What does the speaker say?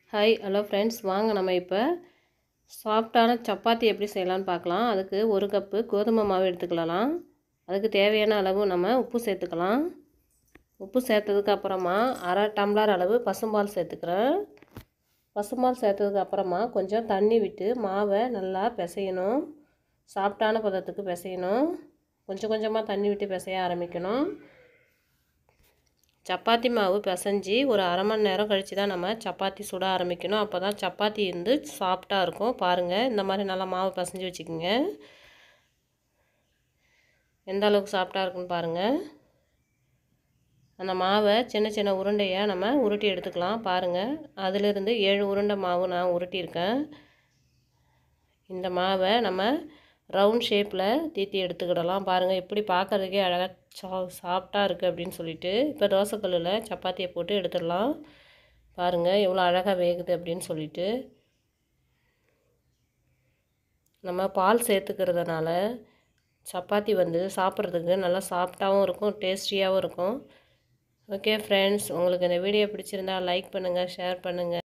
hi hello friends வாங்க நம்ம இப்போ சாஃப்டான சப்பாத்தி எப்படி செய்யலாம்னு பார்க்கலாம் அதுக்கு ஒரு கப்பு கோதுமை மாவு எடுத்துக்கலாம் அதுக்கு தேவையான அளவு நம்ம உப்பு சேர்த்துக்கலாம் உப்பு சேர்த்ததுக்கு அப்புறமா அரை டம்ளர் அளவு பசும்பால் சேர்த்துக்கிறேன் பசும்பால் சேர்த்ததுக்கு அப்புறமா கொஞ்சம் தண்ணி விட்டு மாவை நல்லா பிசையணும் சாஃப்டான பதத்துக்கு பிசையணும் கொஞ்சம் கொஞ்சமாக தண்ணி விட்டு பிசைய ஆரம்பிக்கணும் சப்பாத்தி மாவு பிசைஞ்சு ஒரு அரை மணி நேரம் கழித்து தான் நம்ம சப்பாத்தி சுட ஆரம்பிக்கணும் அப்போ தான் சப்பாத்தி வந்து சாஃப்டாக இருக்கும் பாருங்கள் இந்த மாதிரி நல்லா மாவு பிசைஞ்சு வச்சுக்கோங்க எந்த அளவுக்கு சாஃப்டாக இருக்குன்னு பாருங்கள் அந்த மாவை சின்ன சின்ன உருண்டையாக நம்ம உருட்டி எடுத்துக்கலாம் பாருங்கள் அதிலிருந்து ஏழு உருண்டை மாவு நான் உருட்டியிருக்கேன் இந்த மாவை நம்ம ரவுண்ட் ஷேப்பில் தீத்தி எடுத்துக்கிடலாம் பாருங்கள் எப்படி பார்க்குறதுக்கே அழகாக சா சாஃப்டாக இருக்குது அப்படின்னு சொல்லிட்டு இப்போ தோசைக்கல்லில் சப்பாத்தியை போட்டு எடுத்துடலாம் பாருங்கள் எவ்வளோ அழகாக வேகுது அப்படின்னு சொல்லிட்டு நம்ம பால் சேர்த்துக்கிறதுனால சப்பாத்தி வந்து சாப்பிட்றதுக்கு நல்லா சாஃப்டாகவும் இருக்கும் டேஸ்டியாகவும் இருக்கும் ஓகே ஃப்ரெண்ட்ஸ் உங்களுக்கு இந்த வீடியோ பிடிச்சிருந்தா லைக் பண்ணுங்கள் ஷேர் பண்ணுங்கள்